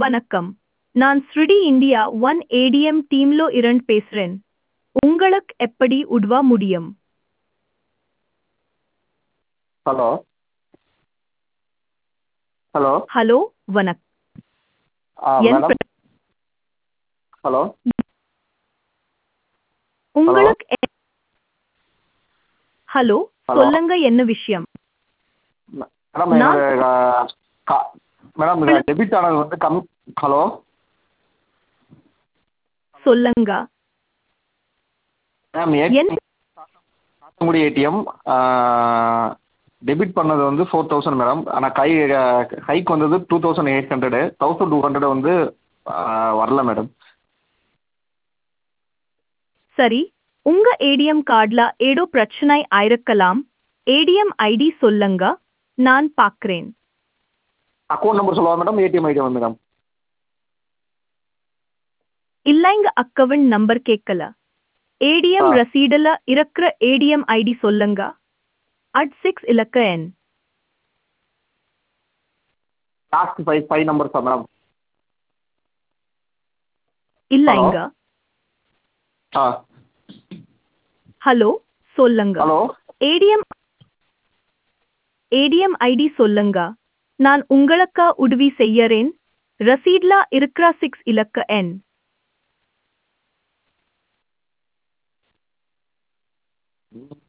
வணக்கம் நான் ஸ்ருடி இந்தியா ஒன் ஏடிஎம் டீம்லோ இருந்து பேசுறேன் உங்களுக்கு எப்படி உதவ முடியும் ஹலோ ஹலோ ஹலோ வணக்கம் ஆ என் மேடம் பிர- ஹலோ உங்களுக்கு எ- ஹலோ ஹலோ. சொல்லுங்க என்ன விஷயம் மேடம் என்னோட கா- மேடம் இது டெபிட் ஆனது வந்து கம் ஹலோ சொல்லுங்க மேம் என் காத்தங்குடி ஏடிஎம் டெபிட் பண்ணது வந்து ஃபோர் தௌசண்ட் மேடம் ஆனால் கை கைக்கு வந்தது two thousand eight hundred thousand two hundred வந்து ஆ, வரல மேடம் சரி உங்க ஏடிஎம் கார்டுல ஏதோ பிரச்சனை ஆயிருக்கலாம் ஏடிஎம் ஐடி சொல்லுங்க நான் பார்க்கிறேன் அக்கௌண்ட் நம்பர் சொல்லவா மேடம் ஏடிஎம் ஐடி மேடம் இல்லைங்க அக்கவுண்ட் நம்பர் கேட்கல ஏடிஎம் ஆ. ரசீடுல இருக்கிற ஏடிஎம் ஐடி சொல்லுங்க அட் சிக்ஸ் இலக்க எண் லாஸ்ட் ஃபைவ் ஃபைவ் நம்பர்ஸா மேடம் இல்லைங்க ஆ ஹலோ சொல்லுங்க ஹலோ ஏடிஎம் ஏடிஎம் ஐடி சொல்லுங்க நான் உங்களுக்கு உதவி செய்யறேன் ரசீட்ல இருக்கிற சிக்ஸ் இலக்க எண் ம்